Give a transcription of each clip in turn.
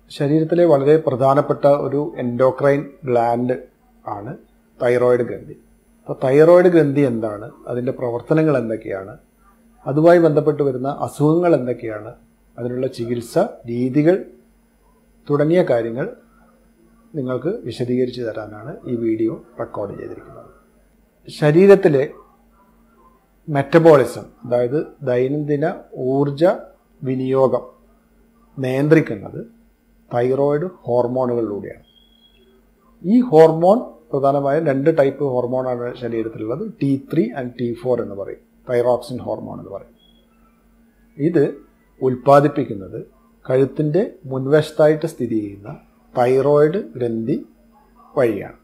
ശരീരത്തിലെ വളരെ പ്രധാനപ്പെട്ട ഒരു എൻഡോക്രൈൻ ഗ്ലാൻഡ് ആണ് തൈറോയിഡ് ഗ്രന്ഥി അപ്പോൾ തൈറോയിഡ് ഗ്രന്ഥി എന്താണ് അതിൻ്റെ പ്രവർത്തനങ്ങൾ എന്തൊക്കെയാണ് അതുമായി ബന്ധപ്പെട്ട് വരുന്ന അസുഖങ്ങൾ എന്തൊക്കെയാണ് അതിനുള്ള ചികിത്സ രീതികൾ തുടങ്ങിയ കാര്യങ്ങൾ നിങ്ങൾക്ക് വിശദീകരിച്ച് തരാനാണ് ഈ വീഡിയോ റെക്കോർഡ് ചെയ്തിരിക്കുന്നത് ശരീരത്തിലെ മെറ്റബോളിസം അതായത് ദൈനംദിന ഊർജ വിനിയോഗം നിയന്ത്രിക്കുന്നത് തൈറോയിഡ് ഹോർമോണുകളിലൂടെയാണ് ഈ ഹോർമോൺ പ്രധാനമായും രണ്ട് ടൈപ്പ് ഹോർമോണാണ് ശരീരത്തിലുള്ളത് T three and T four എന്ന് പറയും തൈറോക്സിൻ ഹോർമോൺ എന്ന് പറയും ഇത് ഉൽപ്പാദിപ്പിക്കുന്നത് കഴുത്തിൻ്റെ മുൻവശത്തായിട്ട് സ്ഥിതി ചെയ്യുന്ന തൈറോയിഡ് ഗ്രന്ഥി വഴിയാണ്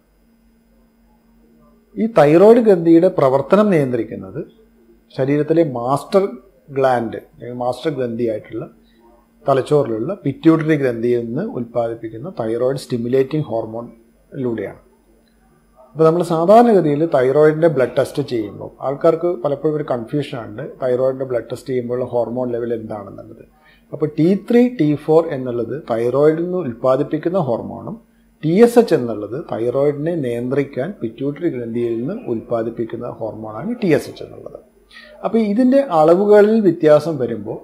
ഈ തൈറോയിഡ് ഗ്രന്ഥിയുടെ പ്രവർത്തനം നിയന്ത്രിക്കുന്നത് ശരീരത്തിലെ മാസ്റ്റർ ഗ്ലാൻഡ് അല്ലെങ്കിൽ മാസ്റ്റർ ഗ്രന്ഥിയായിട്ടുള്ള തലച്ചോറിലുള്ള പിറ്റ്യൂട്ടറി ഗ്രന്ഥിയിൽ നിന്ന് ഉൽപ്പാദിപ്പിക്കുന്ന തൈറോയിഡ് സ്റ്റിമുലേറ്റിംഗ് ഹോർമോണിലൂടെയാണ് അപ്പോൾ നമ്മൾ സാധാരണഗതിയിൽ തൈറോയിഡിൻ്റെ ബ്ലഡ് ടെസ്റ്റ് ചെയ്യുമ്പോൾ ആൾക്കാർക്ക് പലപ്പോഴും ഒരു കൺഫ്യൂഷൻ ഉണ്ട് തൈറോയിഡിൻ്റെ ബ്ലഡ് ടെസ്റ്റ് ചെയ്യുമ്പോഴുള്ള ഹോർമോൺ ലെവൽ എന്താണെന്നുള്ളത് അപ്പോൾ ടി ത്രീ ടി ഫോർ എന്നുള്ളത് തൈറോയിഡിൽ നിന്ന് ഉൽപ്പാദിപ്പിക്കുന്ന ഹോർമോണും ടി എസ് എച്ച് എന്നുള്ളത് തൈറോയിഡിനെ നിയന്ത്രിക്കാൻ പിറ്റ്യൂട്ടറി ഗ്രന്ഥിയിൽ നിന്ന് ഉൽപ്പാദിപ്പിക്കുന്ന ഹോർമോണാണ് ടി എസ് എച്ച് എന്നുള്ളത് അപ്പോൾ ഇതിൻ്റെ അളവുകളിൽ വ്യത്യാസം വരുമ്പോൾ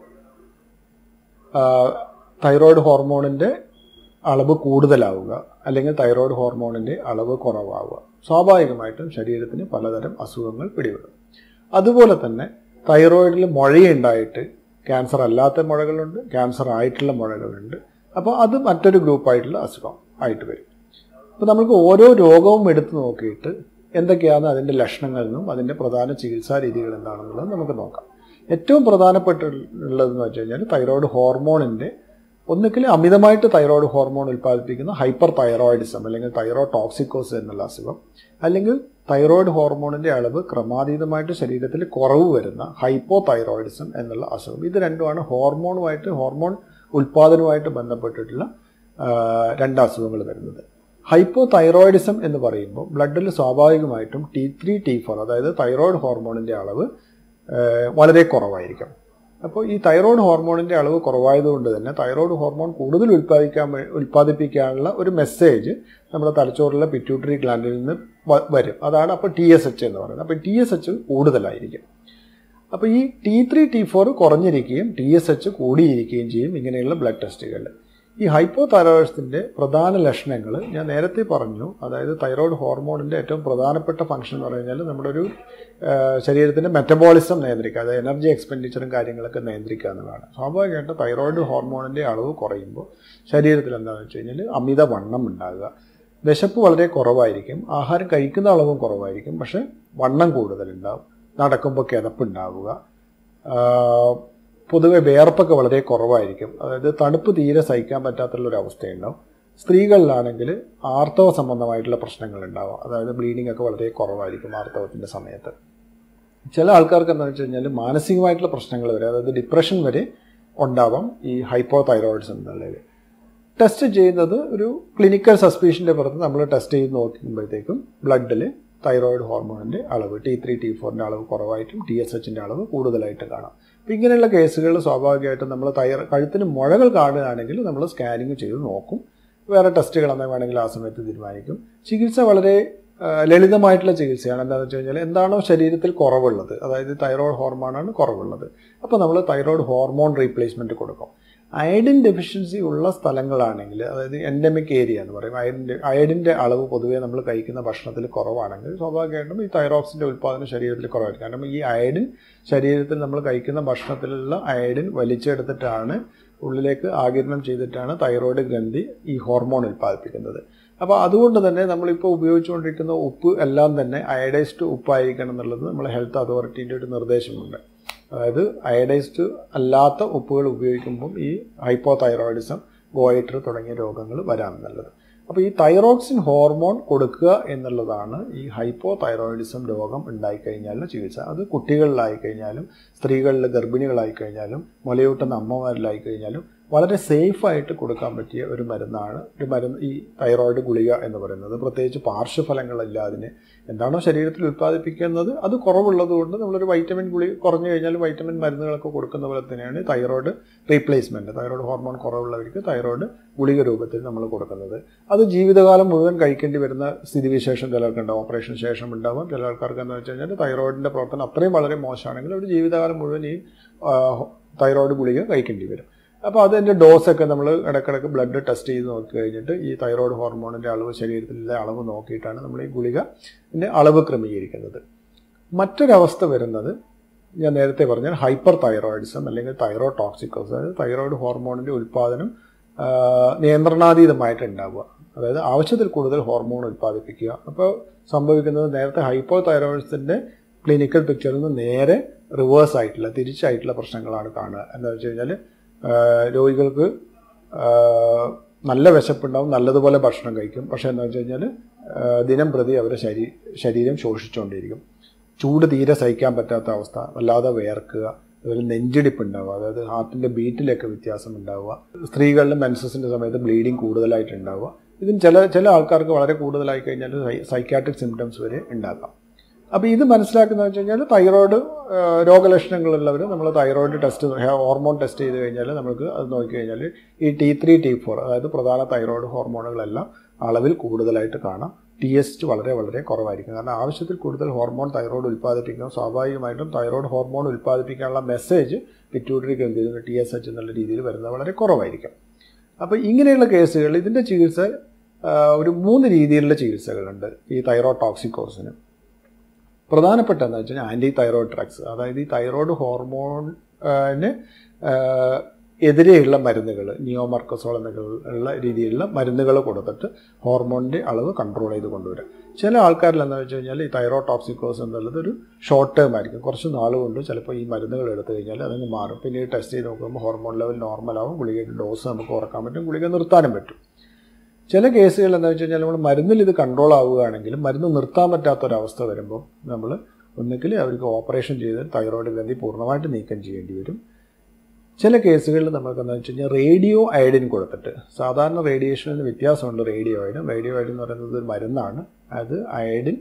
തൈറോയിഡ് ഹോർമോണിൻ്റെ അളവ് കൂടുതലാവുക അല്ലെങ്കിൽ തൈറോയിഡ് ഹോർമോണിൻ്റെ അളവ് കുറവാവുക സ്വാഭാവികമായിട്ടും ശരീരത്തിന് പലതരം അസുഖങ്ങൾ പിടിപെടും അതുപോലെ തന്നെ തൈറോയിഡിൽ മുഴയുണ്ടായിട്ട് ക്യാൻസർ അല്ലാത്ത മുഴകളുണ്ട് ക്യാൻസർ ആയിട്ടുള്ള മുഴകളുണ്ട് അപ്പോൾ അത് മറ്റൊരു ഗ്രൂപ്പായിട്ടുള്ള അസുഖം ആയിട്ട് വരും അപ്പോൾ നമുക്ക് ഓരോ രോഗവും എടുത്തു നോക്കിയിട്ട് എന്തൊക്കെയാണ് അതിൻ്റെ ലക്ഷണങ്ങളെന്നും അതിൻ്റെ പ്രധാന ചികിത്സാ രീതികൾ എന്താണെന്നുള്ളത് നമുക്ക് നോക്കാം ഏറ്റവും പ്രധാനപ്പെട്ടുള്ളതെന്ന് വെച്ച് കഴിഞ്ഞാൽ തൈറോയ്ഡ് ഹോർമോണിൻ്റെ ഒന്നുകിൽ അമിതമായിട്ട് തൈറോയ്ഡ് ഹോർമോൺ ഉൽപ്പാദിപ്പിക്കുന്ന ഹൈപ്പർ തൈറോയിഡിസം അല്ലെങ്കിൽ തൈറോ ടോക്സിക്കോസ് എന്നുള്ള അസുഖം അല്ലെങ്കിൽ തൈറോയ്ഡ് ഹോർമോണിൻ്റെ അളവ് ക്രമാതീതമായിട്ട് ശരീരത്തിൽ കുറവ് വരുന്ന ഹൈപ്പോ തൈറോയിഡിസം എന്നുള്ള അസുഖം ഇത് രണ്ടുമാണ് ഹോർമോണുമായിട്ട് ഹോർമോൺ ഉൽപ്പാദനവുമായിട്ട് ബന്ധപ്പെട്ടിട്ടുള്ള രണ്ട് അസുഖങ്ങൾ വരുന്നത് ഹൈപ്പോ തൈറോയിഡിസം എന്ന് പറയുമ്പോൾ ബ്ലഡിൽ സ്വാഭാവികമായിട്ടും ടി ത്രീ ടി ഫോർ അതായത് തൈറോയ്ഡ് ഹോർമോണിൻ്റെ അളവ് വളരെ കുറവായിരിക്കും അപ്പോൾ ഈ തൈറോയ്ഡ് ഹോർമോണിൻ്റെ അളവ് കുറവായതുകൊണ്ട് തന്നെ തൈറോയ്ഡ് ഹോർമോൺ കൂടുതൽ ഉൽപ്പാദിക്കാൻ ഉൽപ്പാദിപ്പിക്കാനുള്ള ഒരു മെസ്സേജ് നമ്മുടെ തലച്ചോറിലെ പിറ്റ്യൂട്ടറി ഗ്ലാൻഡിൽ നിന്ന് വരും അതാണ് അപ്പോൾ ടി എസ് എച്ച് എന്ന് പറയുന്നത് അപ്പോൾ ടി എസ് എച്ച് കൂടുതലായിരിക്കും അപ്പോൾ ഈ ടി ത്രീ ടി ഫോർ കുറഞ്ഞിരിക്കുകയും ടി എസ് എച്ച് കൂടിയിരിക്കുകയും ചെയ്യും ഇങ്ങനെയുള്ള ബ്ലഡ് ടെസ്റ്റുകളിൽ ഈ ഹൈപ്പോ തൈറോയിഡ്സിൻ്റെ പ്രധാന ലക്ഷണങ്ങൾ ഞാൻ നേരത്തെ പറഞ്ഞു അതായത് തൈറോയ്ഡ് ഹോർമോണിൻ്റെ ഏറ്റവും പ്രധാനപ്പെട്ട ഫംഗ്ഷൻ എന്ന് പറഞ്ഞാൽ നമ്മുടെ ഒരു ശരീരത്തിൻ്റെ മെറ്റബോളിസം നിയന്ത്രിക്കുക അതായത് എനർജി എക്സ്പെൻഡിച്ചറും കാര്യങ്ങളൊക്കെ നിയന്ത്രിക്കുക എന്നുള്ളതാണ് സ്വാഭാവികമായിട്ടും തൈറോയ്ഡ് ഹോർമോണിൻ്റെ അളവ് കുറയുമ്പോൾ ശരീരത്തിൽ എന്താണെന്ന് വെച്ച് കഴിഞ്ഞാൽ അമിത വണ്ണം ഉണ്ടാകുക വിശപ്പ് വളരെ കുറവായിരിക്കും ആഹാരം കഴിക്കുന്ന അളവും കുറവായിരിക്കും പക്ഷേ വണ്ണം കൂടുതലുണ്ടാവും നടക്കുമ്പോൾ കിതപ്പുണ്ടാവുക പൊതുവെ വേർപ്പൊക്കെ വളരെ കുറവായിരിക്കും അതായത് തണുപ്പ് തീരെ സഹിക്കാൻ പറ്റാത്തുള്ളൊരു അവസ്ഥയുണ്ടാവും സ്ത്രീകളിലാണെങ്കിൽ ആർത്തവ സംബന്ധമായിട്ടുള്ള പ്രശ്നങ്ങൾ ഉണ്ടാവും അതായത് ബ്ലീഡിംഗ് ഒക്കെ വളരെ കുറവായിരിക്കും ആർത്തവത്തിൻ്റെ സമയത്ത് ചില ആൾക്കാർക്ക് എന്താണെന്ന് വെച്ച് കഴിഞ്ഞാൽ മാനസികമായിട്ടുള്ള പ്രശ്നങ്ങൾ വരെ അതായത് ഡിപ്രഷൻ വരെ ഉണ്ടാവാം ഈ ഹൈപ്പോ തൈറോയിഡ്സ് എന്നുള്ളതിൽ ടെസ്റ്റ് ചെയ്യുന്നത് ഒരു ക്ലിനിക്കൽ സസ്പീഷൻ്റെ പുറത്ത് നമ്മൾ ടെസ്റ്റ് ചെയ്ത് നോക്കുമ്പോഴത്തേക്കും ബ്ലഡിൽ തൈറോയിഡ് ഹോർമോണിൻ്റെ അളവ് ടി ത്രീ ടി ഫോറിൻ്റെ അളവ് കുറവായിട്ടും ടി എസ് എച്ചിൻ്റെ അളവ് കൂടുതലായിട്ട് കാണാം അപ്പോൾ ഇങ്ങനെയുള്ള കേസുകൾ സ്വാഭാവികമായിട്ടും നമ്മൾ തൈറ കഴുത്തിന് മുഴകൾ കാണുകയാണെങ്കിൽ നമ്മൾ സ്കാനിങ് ചെയ്ത് നോക്കും വേറെ ടെസ്റ്റുകൾ എന്നാൽ വേണമെങ്കിൽ ആ സമയത്ത് തീരുമാനിക്കും ചികിത്സ വളരെ ലളിതമായിട്ടുള്ള ചികിത്സയാണ് എന്താണെന്ന് വെച്ച് കഴിഞ്ഞാൽ എന്താണോ ശരീരത്തിൽ കുറവുള്ളത് അതായത് തൈറോയ്ഡ് ഹോർമോണാണ് കുറവുള്ളത് അപ്പോൾ നമ്മൾ തൈറോയ്ഡ് ഹോർമോൺ റീപ്ലേസ്മെൻറ്റ് കൊടുക്കും അയഡിൻ ഡെഫിഷ്യൻസി ഉള്ള സ്ഥലങ്ങളാണെങ്കിൽ അതായത് എൻഡമിക് ഏരിയ എന്ന് പറയും അയഡിൻ്റെ അയഡിൻ്റെ അളവ് പൊതുവേ നമ്മൾ കഴിക്കുന്ന ഭക്ഷണത്തിൽ കുറവാണെങ്കിൽ സ്വാഭാവികമായിട്ടും ഈ തൈറോക്സിൻ്റെ ഉൽപ്പാദനം ശരീരത്തിൽ കുറവായിരിക്കും കാരണം ഈ അയഡിൻ ശരീരത്തിൽ നമ്മൾ കഴിക്കുന്ന ഭക്ഷണത്തിലുള്ള അയഡിൻ വലിച്ചെടുത്തിട്ടാണ് ഉള്ളിലേക്ക് ആകിരണം ചെയ്തിട്ടാണ് തൈറോയ്ഡ് ഗ്രന്ഥി ഈ ഹോർമോൺ ഉൽപ്പാദിപ്പിക്കുന്നത് അപ്പോൾ അതുകൊണ്ട് തന്നെ നമ്മളിപ്പോൾ ഉപയോഗിച്ചുകൊണ്ടിരിക്കുന്ന ഉപ്പ് എല്ലാം തന്നെ അയഡൈസ്ഡ് ഉപ്പായിരിക്കണം എന്നുള്ളത് നമ്മളെ ഹെൽത്ത് അതോറിറ്റീൻ്റെ ഒരു നിർദ്ദേശമുണ്ട് അതായത് അയഡൈസ്ഡ് അല്ലാത്ത ഉപ്പുകൾ ഉപയോഗിക്കുമ്പം ഈ ഹൈപ്പോ തൈറോയിഡിസം ഗോയിറ്റർ തുടങ്ങിയ രോഗങ്ങൾ വരാമെന്നുള്ളത് അപ്പോൾ ഈ തൈറോക്സിൻ ഹോർമോൺ കൊടുക്കുക എന്നുള്ളതാണ് ഈ ഹൈപ്പോ തൈറോയിഡിസം രോഗം ഉണ്ടായിക്കഴിഞ്ഞാലുള്ള ചികിത്സ അത് കുട്ടികളിലായി കഴിഞ്ഞാലും സ്ത്രീകളിൽ ഗർഭിണികളായി കഴിഞ്ഞാലും മുലയൂട്ടുന്ന അമ്മമാരിലായി കഴിഞ്ഞാലും വളരെ സേഫായിട്ട് കൊടുക്കാൻ പറ്റിയ ഒരു മരുന്നാണ് ഒരു മരുന്ന് ഈ തൈറോയിഡ് ഗുളിക എന്ന് പറയുന്നത് പ്രത്യേകിച്ച് പാർശ്വഫലങ്ങളില്ല അതിന് എന്താണോ ശരീരത്തിൽ ഉത്പാദിപ്പിക്കുന്നത് അത് കുറവുള്ളത് കൊണ്ട് നമ്മളൊരു വൈറ്റമിൻ ഗുളിക കുറഞ്ഞു കഴിഞ്ഞാൽ വൈറ്റമിൻ മരുന്നുകളൊക്കെ കൊടുക്കുന്ന പോലെ തന്നെയാണ് തൈറോയിഡ് റീപ്ലേസ്മെൻറ്റ് തൈറോയിഡ് ഹോർമോൺ കുറവുള്ളവർക്ക് തൈറോയിഡ് ഗുളിക രൂപത്തിൽ നമ്മൾ കൊടുക്കുന്നത് അത് ജീവിതകാലം മുഴുവൻ കഴിക്കേണ്ടി വരുന്ന സ്ഥിതിവിശേഷം ചിലർക്ക് ഉണ്ടാവും ഓപ്പറേഷൻ ശേഷം ഉണ്ടാവും ചില ആൾക്കാർക്ക് എന്ന് വെച്ച് കഴിഞ്ഞാൽ തൈറോയിഡിൻ്റെ പ്രവർത്തനം അത്രയും വളരെ മോശമാണെങ്കിൽ അവർ ജീവിതകാലം മുഴുവൻ ഈ തൈറോയിഡ് ഗുളിക കഴിക്കേണ്ടി വരും അപ്പോൾ അതിൻ്റെ ഡോസൊക്കെ നമ്മൾ ഇടയ്ക്കിടയ്ക്ക് ബ്ലഡ് ടെസ്റ്റ് ചെയ്ത് നോക്കി കഴിഞ്ഞിട്ട് ഈ തൈറോയ്ഡ് ഹോർമോണിൻ്റെ അളവ് ശരീരത്തിലെ അളവ് നോക്കിയിട്ടാണ് നമ്മൾ ഈ ഗുളികൻ്റെ അളവ് ക്രമീകരിക്കുന്നത് മറ്റൊരവസ്ഥ വരുന്നത് ഞാൻ നേരത്തെ പറഞ്ഞ ഹൈപ്പർ തൈറോയിഡിസം അല്ലെങ്കിൽ തൈറോ ടോക്സിക്കോസ് അതായത് തൈറോയ്ഡ് ഹോർമോണിൻ്റെ ഉൽപ്പാദനം നിയന്ത്രണാതീതമായിട്ട് ഉണ്ടാവുക അതായത് ആവശ്യത്തിൽ കൂടുതൽ ഹോർമോൺ ഉൽപ്പാദിപ്പിക്കുക അപ്പോൾ സംഭവിക്കുന്നത് നേരത്തെ ഹൈപ്പോ തൈറോയിഡ്സിൻ്റെ ക്ലിനിക്കൽ പിക്ചറിൽ നിന്ന് നേരെ റിവേഴ്സ് ആയിട്ടുള്ള തിരിച്ചായിട്ടുള്ള പ്രശ്നങ്ങളാണ് കാണുക എന്താ വെച്ച് കഴിഞ്ഞാൽ രോഗികൾക്ക് നല്ല വിശപ്പുണ്ടാവും നല്ലതുപോലെ ഭക്ഷണം കഴിക്കും പക്ഷേ എന്താ വെച്ച് കഴിഞ്ഞാൽ ദിനം പ്രതി അവരുടെ ശരീ ശരീരം ശോഷിച്ചുകൊണ്ടിരിക്കും ചൂട് തീരെ സഹിക്കാൻ പറ്റാത്ത അവസ്ഥ വല്ലാതെ വേർക്കുക അതുപോലെ നെഞ്ചിടിപ്പ് ഉണ്ടാവുക അതായത് ഹാർട്ടിൻ്റെ ബീറ്റിലൊക്കെ വ്യത്യാസം ഉണ്ടാവുക സ്ത്രീകളിൽ മെൻസസിൻ്റെ സമയത്ത് ബ്ലീഡിങ് കൂടുതലായിട്ട് ഉണ്ടാവുക ഇതിന് ചില ചില ആൾക്കാർക്ക് വളരെ കൂടുതലായി കഴിഞ്ഞാൽ സൈക്കാട്രിക് സിംറ്റംസ് വരെ ഉണ്ടാക്കാം അപ്പോൾ ഇത് മനസ്സിലാക്കുന്നത് വെച്ച് കഴിഞ്ഞാൽ തൈറോയ്ഡ് രോഗലക്ഷണങ്ങളുള്ളവർ നമ്മൾ തൈറോയ്ഡ് ടെസ്റ്റ് ഹോർമോൺ ടെസ്റ്റ് ചെയ്ത് കഴിഞ്ഞാൽ നമുക്ക് അത് നോക്കിക്കഴിഞ്ഞാൽ ഈ ടി ത്രീ ടി ഫോർ അതായത് പ്രധാന തൈറോയ്ഡ് ഹോർമോണുകളെല്ലാം അളവിൽ കൂടുതലായിട്ട് കാണാം ടി എസ് വളരെ വളരെ കുറവായിരിക്കും കാരണം ആവശ്യത്തിൽ കൂടുതൽ ഹോർമോൺ തൈറോയ്ഡ് ഉൽപ്പാദിപ്പിക്കുക സ്വാഭാവികമായിട്ടും തൈറോയ്ഡ് ഹോർമോൺ ഉൽപ്പാദിപ്പിക്കാനുള്ള മെസ്സേജ് പിറ്റ്യൂട്ടറി ഗ്രന്ഥിയിൽ ടി എസ് എച്ച് എന്നുള്ള രീതിയിൽ വരുന്നത് വളരെ കുറവായിരിക്കും അപ്പോൾ ഇങ്ങനെയുള്ള കേസുകളിൽ ഇതിൻ്റെ ചികിത്സ ഒരു മൂന്ന് രീതിയിലുള്ള ചികിത്സകളുണ്ട് ഈ തൈറോയ്ഡ് ടോക്സിക്കോസിന് പ്രധാനപ്പെട്ട എന്താ വെച്ചാൽ ആൻറ്റി തൈറോയ്ഡ് ഡ്രഗ്സ് അതായത് ഈ തൈറോയ്ഡ് ഹോർമോണിന് എതിരെയുള്ള മരുന്നുകൾ നിയോമർക്കസോൾ എന്നുള്ള രീതിയിലുള്ള മരുന്നുകൾ കൊടുത്തിട്ട് ഹോർമോണിൻ്റെ അളവ് കൺട്രോൾ ചെയ്ത് കൊണ്ടുവരിക ചില ആൾക്കാരിൽ എന്താ വെച്ച് കഴിഞ്ഞാൽ ഈ തൈറോ ടോക്സിക്കോസ് എന്നുള്ളത് ഒരു ഷോർട്ട് ടേം ആയിരിക്കും കുറച്ച് നാൾ കൊണ്ട് ചിലപ്പോൾ ഈ മരുന്നുകൾ എടുത്തു കഴിഞ്ഞാൽ അതങ്ങ് മാറും പിന്നെ ടെസ്റ്റ് ചെയ്ത് നോക്കുമ്പോൾ ഹോർമോൺ ലെവൽ നോർമലാവും ഗുളികയുടെ ഡോസ് നമുക്ക് കുറക്കാൻ പറ്റും ഗുളിക നിർത്താനും പറ്റും ചില കേസുകൾ എന്താ വെച്ച് കഴിഞ്ഞാൽ നമ്മൾ മരുന്നിൽ ഇത് കൺട്രോൾ ആവുകയാണെങ്കിലും മരുന്ന് നിർത്താൻ പറ്റാത്തൊരവസ്ഥ വരുമ്പോൾ നമ്മൾ ഒന്നുകിൽ അവർക്ക് ഓപ്പറേഷൻ ചെയ്ത് തൈറോയ്ഡ് ഗ്രന്ഥി പൂർണ്ണമായിട്ട് നീക്കം ചെയ്യേണ്ടി വരും ചില കേസുകളിൽ നമുക്ക് എന്താ വെച്ച് കഴിഞ്ഞാൽ റേഡിയോ അയഡിൻ കൊടുത്തിട്ട് സാധാരണ റേഡിയേഷനിൽ വ്യത്യാസമുണ്ട് റേഡിയോ അയഡിൻ റേഡിയോ അയഡിൻ എന്ന് പറയുന്നത് ഒരു മരുന്നാണ് അത് അയഡിൻ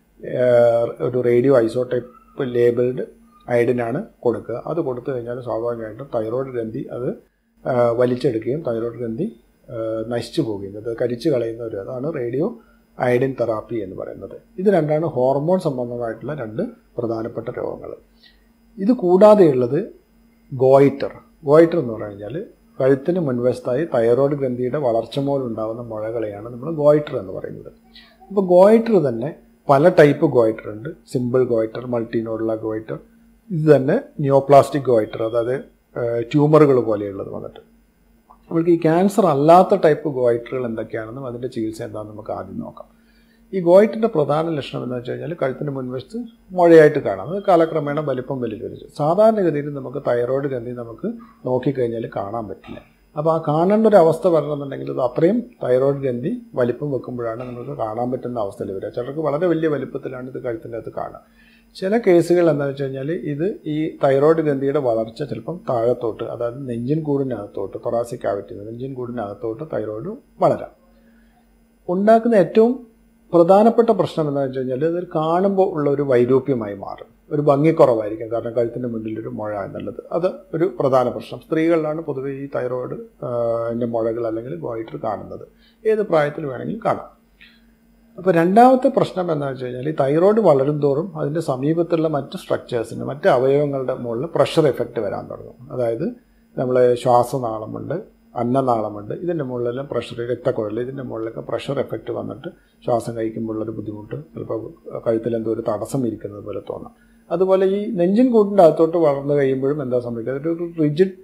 ഒരു റേഡിയോ ഐസോടൈപ്പ് ലേബിൾഡ് അയഡിനാണ് കൊടുക്കുക അത് കൊടുത്തു കഴിഞ്ഞാൽ സ്വാഭാവികമായിട്ടും തൈറോയ്ഡ് ഗ്രന്ഥി അത് വലിച്ചെടുക്കുകയും തൈറോയ്ഡ് ഗ്രന്ഥി നശിച്ചു പോവുകയും അത് കരിച്ചു കളയുന്ന ഒരു അതാണ് റേഡിയോ അയഡിൻ തെറാപ്പി എന്ന് പറയുന്നത് ഇത് രണ്ടാണ് ഹോർമോൺ സംബന്ധമായിട്ടുള്ള രണ്ട് പ്രധാനപ്പെട്ട രോഗങ്ങൾ ഇത് കൂടാതെയുള്ളത് ഗോയിറ്റർ ഗോയിറ്റർ എന്ന് പറഞ്ഞു കഴിഞ്ഞാൽ കഴുത്തിന് മുൻവശത്തായി തൈറോയ്ഡ് ഗ്രന്ഥിയുടെ വളർച്ച മൂലമുണ്ടാകുന്ന മുഴകളെയാണ് നമ്മൾ ഗോയിറ്റർ എന്ന് പറയുന്നത് അപ്പോൾ ഗോയിറ്റർ തന്നെ പല ടൈപ്പ് ഗോയിറ്റർ ഉണ്ട് സിമ്പിൾ ഗോയിറ്റർ മൾട്ടിനോഡുള്ള ഗോയിറ്റർ ഇത് തന്നെ നിയോപ്ലാസ്റ്റിക് ഗോയിറ്റർ അതായത് ട്യൂമറുകൾ പോലെയുള്ളത് വന്നിട്ട് നമുക്ക് ഈ ക്യാൻസർ അല്ലാത്ത ടൈപ്പ് ഗോയിറ്ററുകൾ എന്തൊക്കെയാണെന്നും അതിൻ്റെ ചികിത്സ എന്താണെന്ന് നമുക്ക് ആദ്യം നോക്കാം ഈ ഗോയിറ്റിൻ്റെ പ്രധാന ലക്ഷണം എന്ന് വെച്ച് കഴിഞ്ഞാൽ കഴുത്തിന് മുൻവശത്ത് മുഴയായിട്ട് കാണാം അത് കാലക്രമേണ വലിപ്പം വലിച്ചു സാധാരണഗതിയിൽ നമുക്ക് തൈറോയ്ഡ് ഗ്രന്ഥി നമുക്ക് നോക്കിക്കഴിഞ്ഞാൽ കാണാൻ പറ്റില്ല അപ്പോൾ ആ കാണേണ്ട ഒരു അവസ്ഥ വരണമെന്നുണ്ടെങ്കിൽ അത് അത്രയും തൈറോയ്ഡ് ഗ്രന്ഥി വലിപ്പം വെക്കുമ്പോഴാണ് നമുക്ക് കാണാൻ പറ്റുന്ന അവസ്ഥയിൽ വരിക ചിലർക്ക് വളരെ വലിയ വലിപ്പത്തിലാണ് ഇത് കഴുത്തിൻ്റെ അകത്ത് കാണുക ചില കേസുകൾ എന്താണെന്ന് വെച്ച് കഴിഞ്ഞാൽ ഇത് ഈ തൈറോയ്ഡ് ഗ്രന്ഥിയുടെ വളർച്ച ചിലപ്പം താഴത്തോട്ട് അതായത് നെഞ്ചിൻ കൂടിനകത്തോട്ട് തൊറാസിക് കാവിറ്റി നെഞ്ചിൻ കൂടിനകത്തോട്ട് തൈറോയ്ഡ് വളരാം ഉണ്ടാക്കുന്ന ഏറ്റവും പ്രധാനപ്പെട്ട പ്രശ്നം എന്താണെന്ന് വെച്ച് കഴിഞ്ഞാൽ ഇത് കാണുമ്പോൾ ഉള്ള ഒരു വൈരൂപ്യമായി മാറും ഒരു ഭംഗിക്കുറവായിരിക്കും കാരണം കഴുത്തിൻ്റെ മുന്നിൽ ഒരു മുഴ എന്നുള്ളത് അത് ഒരു പ്രധാന പ്രശ്നം സ്ത്രീകളിലാണ് പൊതുവെ ഈ തൈറോയ്ഡ് എൻ്റെ മുഴകൾ അല്ലെങ്കിൽ ഗോയിറ്റർ കാണുന്നത് ഏത് പ്രായത്തിൽ വേണമെങ്കിലും കാണാം അപ്പോൾ രണ്ടാമത്തെ പ്രശ്നം എന്താണെന്ന് വെച്ച് കഴിഞ്ഞാൽ ഈ തൈറോയ്ഡ് വളരും തോറും അതിൻ്റെ സമീപത്തുള്ള മറ്റ് സ്ട്രക്ചേഴ്സിന് മറ്റ് അവയവങ്ങളുടെ മുകളിൽ പ്രഷർ എഫക്റ്റ് വരാൻ തുടങ്ങും അതായത് നമ്മൾ ശ്വാസനാളമുണ്ട് അന്നനാളമുണ്ട് ഇതിൻ്റെ മുകളിലെല്ലാം പ്രഷർ രക്തക്കുഴൽ ഇതിൻ്റെ മുകളിലൊക്കെ പ്രഷർ എഫക്റ്റ് വന്നിട്ട് ശ്വാസം കഴിക്കുമ്പോഴുള്ളൊരു ബുദ്ധിമുട്ട് ചിലപ്പോൾ കഴുത്തിലെന്തോ ഒരു തടസ്സം ഇരിക്കുന്നത് പോലെ തോന്നാം അതുപോലെ ഈ നെഞ്ചിൻ കൂട്ടിൻ്റെ അകത്തോട്ട് വളർന്നു കഴിയുമ്പോഴും എന്താ സംഭവിക്കുക ഒരു റിജിഡ്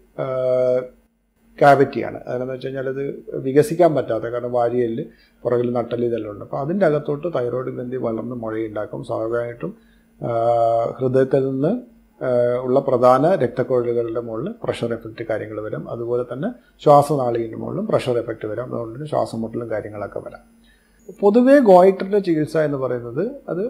കാവിറ്റിയാണ് അതെന്ന് വെച്ച് കഴിഞ്ഞാൽ അത് വികസിക്കാൻ പറ്റാത്ത കാരണം വാരിയലിൽ പുറകിൽ നട്ടല് ഇതെല്ലാം ഉണ്ട് അപ്പോൾ അതിൻ്റെ അകത്തോട്ട് തൈറോയ്ഡ് ഗ്രന്ഥി വളർന്ന് മുഴയുണ്ടാക്കും സ്വാഭാവികമായിട്ടും ഹൃദയത്തിൽ നിന്ന് ഉള്ള പ്രധാന രക്തക്കുഴലുകളുടെ മുകളിൽ പ്രഷർ എഫക്റ്റ് കാര്യങ്ങൾ വരും അതുപോലെ തന്നെ ശ്വാസനാളിയുടെ മുകളിലും പ്രഷർ എഫക്റ്റ് വരാം അതുകൊണ്ട് തന്നെ ശ്വാസം മുട്ടലും കാര്യങ്ങളൊക്കെ വരാം പൊതുവേ ഗോയിറ്ററിൻ്റെ ചികിത്സ എന്ന് പറയുന്നത് അത്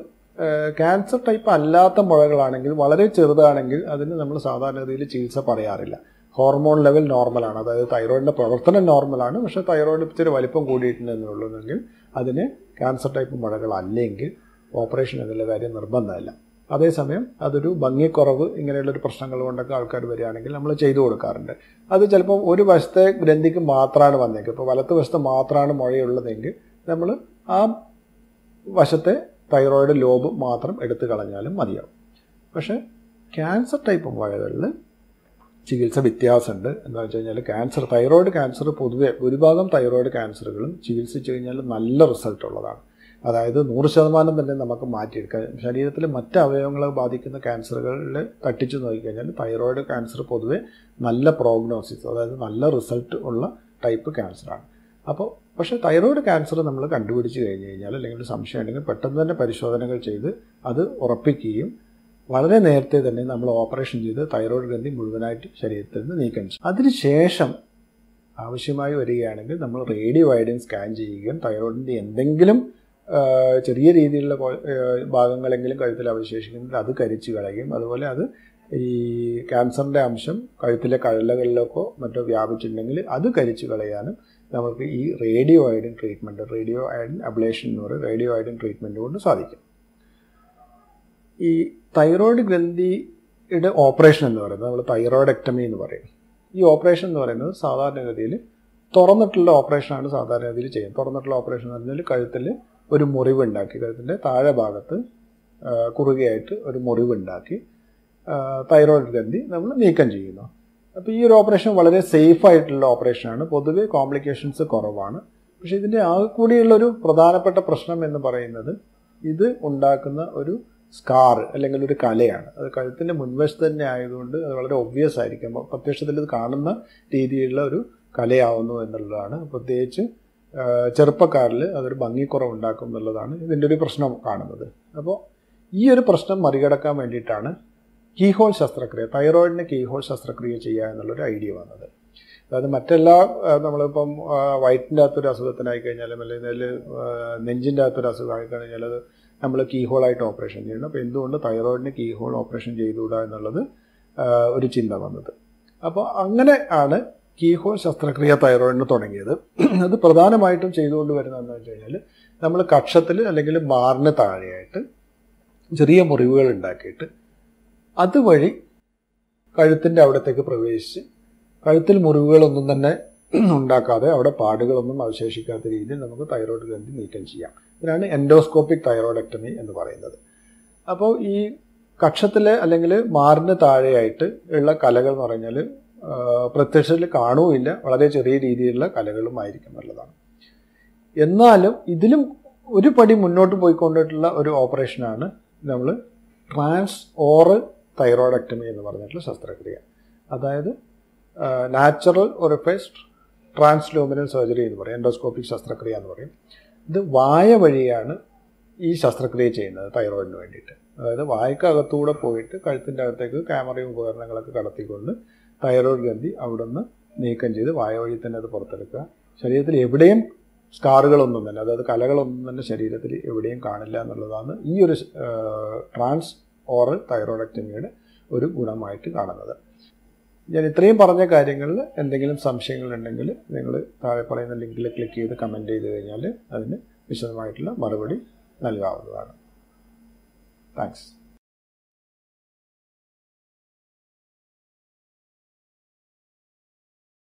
ക്യാൻസർ ടൈപ്പ് അല്ലാത്ത മുഴകളാണെങ്കിൽ വളരെ ചെറുതാണെങ്കിൽ അതിന് നമ്മൾ സാധാരണഗതിയിൽ ചികിത്സ പറയാറില്ല ഹോർമോൺ ലെവൽ നോർമലാണ് അതായത് തൈറോയിഡിൻ്റെ പ്രവർത്തനം നോർമലാണ് പക്ഷേ തൈറോയിഡ് ഇച്ചിരി വലിപ്പം കൂടിയിട്ടുണ്ടെന്നുള്ളതെങ്കിൽ അതിന് ക്യാൻസർ ടൈപ്പ് മുഴകൾ അല്ലെങ്കിൽ ഓപ്പറേഷൻ എന്നുള്ള കാര്യം നിർബന്ധമല്ല അതേസമയം അതൊരു ഭംഗിക്കുറവ് ഇങ്ങനെയുള്ളൊരു പ്രശ്നങ്ങൾ കൊണ്ടൊക്കെ ആൾക്കാർ വരികയാണെങ്കിൽ നമ്മൾ ചെയ്തു കൊടുക്കാറുണ്ട് അത് ചിലപ്പോൾ ഒരു വശത്തെ ഗ്രന്ഥിക്ക് മാത്രമാണ് വന്നേക്കുക ഇപ്പോൾ വലത്ത് വശത്ത് മാത്രമാണ് മുഴയുള്ളതെങ്കിൽ നമ്മൾ ആ വശത്തെ തൈറോയിഡ് ലോബ് മാത്രം എടുത്തു കളഞ്ഞാലും മതിയാവും പക്ഷേ ക്യാൻസർ ടൈപ്പ് മുഴകളിൽ ചികിത്സ വ്യത്യാസമുണ്ട് എന്താ വെച്ച് കഴിഞ്ഞാൽ ക്യാൻസർ തൈറോയിഡ് ക്യാൻസർ പൊതുവെ ഭൂരിഭാഗം തൈറോയിഡ് ക്യാൻസറുകളും ചികിത്സിച്ച് കഴിഞ്ഞാൽ നല്ല റിസൾട്ട് ഉള്ളതാണ് അതായത് നൂറ് ശതമാനം തന്നെ നമുക്ക് മാറ്റിയെടുക്കാം ശരീരത്തിലെ മറ്റ് അവയവങ്ങളെ ബാധിക്കുന്ന ക്യാൻസറുകളിൽ തട്ടിച്ചു നോക്കിക്കഴിഞ്ഞാൽ തൈറോയിഡ് ക്യാൻസർ പൊതുവെ നല്ല പ്രോഗ്നോസിസ് അതായത് നല്ല റിസൾട്ട് ഉള്ള ടൈപ്പ് ക്യാൻസറാണ് അപ്പോൾ പക്ഷേ തൈറോയിഡ് ക്യാൻസർ നമ്മൾ കണ്ടുപിടിച്ച് കഴിഞ്ഞ് കഴിഞ്ഞാൽ അല്ലെങ്കിൽ ഒരു സംശയം ഉണ്ടെങ്കിൽ പെട്ടെന്ന് തന്നെ പരിശോധനകൾ ചെയ്ത് അത് ഉറപ്പിക്കുകയും വളരെ നേരത്തെ തന്നെ നമ്മൾ ഓപ്പറേഷൻ ചെയ്ത് തൈറോയ്ഡ് ഗ്രന്ഥി മുഴുവനായിട്ട് ശരീരത്തിൽ നിന്ന് നീക്കം ചെയ്യും അതിനുശേഷം ആവശ്യമായി വരികയാണെങ്കിൽ നമ്മൾ റേഡിയോ അയഡിൻ സ്കാൻ ചെയ്യുകയും തൈറോയിഡിൻ്റെ എന്തെങ്കിലും ചെറിയ രീതിയിലുള്ള ഭാഗങ്ങളെങ്കിലും കഴുത്തിൽ അവശേഷിക്കുന്നെങ്കിൽ അത് കരിച്ചു കളയുകയും അതുപോലെ അത് ഈ ക്യാൻസറിൻ്റെ അംശം കഴുത്തിലെ കഴലകളിലേക്കോ മറ്റോ വ്യാപിച്ചിട്ടുണ്ടെങ്കിൽ അത് കരിച്ചു കളയാനും നമുക്ക് ഈ radio iodine treatment radio iodine ablation എന്ന് പറയും റേഡിയോ അയഡിൻ ട്രീറ്റ്മെൻറ്റ് കൊണ്ട് സാധിക്കും ഈ തൈറോയ്ഡ് ഗ്രന്ഥിയുടെ ഓപ്പറേഷൻ എന്ന് പറയുന്നത് നമ്മൾ തൈറോയിഡക്ടമി എന്ന് പറയും ഈ ഓപ്പറേഷൻ എന്ന് പറയുന്നത് സാധാരണഗതിയിൽ തുറന്നിട്ടുള്ള ഓപ്പറേഷനാണ് സാധാരണഗതിയിൽ ചെയ്യുന്നത് തുറന്നിട്ടുള്ള ഓപ്പറേഷൻ എന്ന് പറഞ്ഞാൽ കഴുത്തിൽ ഒരു മുറിവുണ്ടാക്കി കഴുത്തിൻ്റെ താഴെ ഭാഗത്ത് കുറുകയായിട്ട് ഒരു മുറിവുണ്ടാക്കി തൈറോയ്ഡ് ഗ്രന്ഥി നമ്മൾ നീക്കം ചെയ്യുന്നു അപ്പോൾ ഈ ഒരു ഓപ്പറേഷൻ വളരെ സേഫ് ആയിട്ടുള്ള ഓപ്പറേഷനാണ് പൊതുവേ കോംപ്ലിക്കേഷൻസ് കുറവാണ് പക്ഷേ ഇതിൻ്റെ ആകെ കൂടിയുള്ളൊരു പ്രധാനപ്പെട്ട പ്രശ്നം എന്ന് പറയുന്നത് ഇത് ഉണ്ടാക്കുന്ന ഒരു സ്കാർ അല്ലെങ്കിൽ ഒരു കലയാണ് അത് കഴുത്തിൻ്റെ മുൻവശത്ത് തന്നെ ആയതുകൊണ്ട് അത് വളരെ ഒബ്വിയസ് ആയിരിക്കും പ്രത്യക്ഷത്തിൽ ഇത് കാണുന്ന രീതിയിലുള്ള ഒരു കലയാവുന്നു എന്നുള്ളതാണ് പ്രത്യേകിച്ച് ചെറുപ്പക്കാരിൽ അതൊരു ഭംഗിക്കുറവ് ഉണ്ടാക്കും എന്നുള്ളതാണ് ഇതിൻ്റെ ഒരു പ്രശ്നം കാണുന്നത് അപ്പോൾ ഈ ഒരു പ്രശ്നം മറികടക്കാൻ വേണ്ടിയിട്ടാണ് കീഹോൾ ശസ്ത്രക്രിയ തൈറോയിഡിന് കീഹോൾ ശസ്ത്രക്രിയ ചെയ്യുക എന്നുള്ളൊരു ഐഡിയ വന്നത് അതായത് മറ്റെല്ലാ നമ്മളിപ്പം വയറ്റിൻ്റെ അകത്തൊരു അസുഖത്തിനായി കഴിഞ്ഞാലും അല്ലെങ്കിൽ നെഞ്ചിൻ്റെ അകത്തൊരു അസുഖമായി കഴിഞ്ഞാൽ അത് നമ്മൾ കീഹോളായിട്ട് ഓപ്പറേഷൻ ചെയ്യണം അപ്പോൾ എന്തുകൊണ്ട് തൈറോയിഡിന് കീഹോൾ ഓപ്പറേഷൻ ചെയ്തുകൂടാ എന്നുള്ളത് ഒരു ചിന്ത വന്നത് അപ്പോൾ അങ്ങനെ ആണ് കീഹോൾ ശസ്ത്രക്രിയ തൈറോയിഡിന് തുടങ്ങിയത് അത് പ്രധാനമായിട്ടും ചെയ്തുകൊണ്ട് വരുന്നതെന്ന് വെച്ച് കഴിഞ്ഞാൽ നമ്മൾ കക്ഷത്തിൽ അല്ലെങ്കിൽ മാറിന് താഴെയായിട്ട് ചെറിയ മുറിവുകൾ ഉണ്ടാക്കിയിട്ട് അതുവഴി കഴുത്തിൻ്റെ അവിടത്തേക്ക് പ്രവേശിച്ച് കഴുത്തിൽ മുറിവുകളൊന്നും തന്നെ ഉണ്ടാക്കാതെ അവിടെ പാടുകളൊന്നും അവശേഷിക്കാത്ത രീതിയിൽ നമുക്ക് തൈറോയ്ഡ് ഗ്രന്ഥി നീക്കം ചെയ്യാം ഇതിനാണ് എൻഡോസ്കോപ്പിക് തൈറോയിഡക്ടമി എന്ന് പറയുന്നത് അപ്പോൾ ഈ കക്ഷത്തിലെ അല്ലെങ്കിൽ മാറിന് താഴെയായിട്ട് ഉള്ള കലകൾ എന്ന് പറഞ്ഞാൽ പ്രത്യക്ഷത്തിൽ കാണുകയില്ല വളരെ ചെറിയ രീതിയിലുള്ള കലകളുമായിരിക്കും എന്നുള്ളതാണ് എന്നാലും ഇതിലും ഒരു പടി മുന്നോട്ട് പോയിക്കൊണ്ടിട്ടുള്ള ഒരു ഓപ്പറേഷനാണ് നമ്മൾ ട്രാൻസ് ഓറൽ തൈറോയിഡക്ടമി എന്ന് പറഞ്ഞിട്ടുള്ള ശസ്ത്രക്രിയ അതായത് നാച്ചുറൽ ഒറിഫൈസ്ഡ് ട്രാൻസ്ലൂമിനൽ സർജറി എന്ന് പറയും എൻഡോസ്കോപ്പിക് ശസ്ത്രക്രിയ എന്ന് പറയും ഇത് വായ വഴിയാണ് ഈ ശസ്ത്രക്രിയ ചെയ്യുന്നത് തൈറോയിഡിന് വേണ്ടിയിട്ട് അതായത് വായ്ക്കകത്തൂടെ പോയിട്ട് കഴുത്തിൻ്റെ അകത്തേക്ക് ക്യാമറയും ഉപകരണങ്ങളൊക്കെ കടത്തിക്കൊണ്ട് തൈറോയിഡ് ഗ്രന്ഥി അവിടുന്ന് നീക്കം ചെയ്ത് വായ വഴി തന്നെ അത് പുറത്തെടുക്കുക ശരീരത്തിൽ എവിടെയും സ്കാറുകളൊന്നും തന്നെ അതായത് കലകളൊന്നും തന്നെ ശരീരത്തിൽ എവിടെയും കാണില്ല എന്നുള്ളതാണ് ഈ ഒരു ട്രാൻസ് ഓറൽ തൈറോയിഡക്ടമിയുടെ ഒരു ഗുണമായിട്ട് കാണുന്നത് ഞാൻ ഇത്രയും പറഞ്ഞ കാര്യങ്ങളിൽ എന്തെങ്കിലും സംശയങ്ങളുണ്ടെങ്കിൽ നിങ്ങൾ താഴെ പറയുന്ന ലിങ്കിൽ ക്ലിക്ക് ചെയ്ത് കമൻറ്റ് ചെയ്ത് കഴിഞ്ഞാൽ അതിന് വിശദമായിട്ടുള്ള മറുപടി നൽകാവുന്നതാണ് താങ്ക്സ്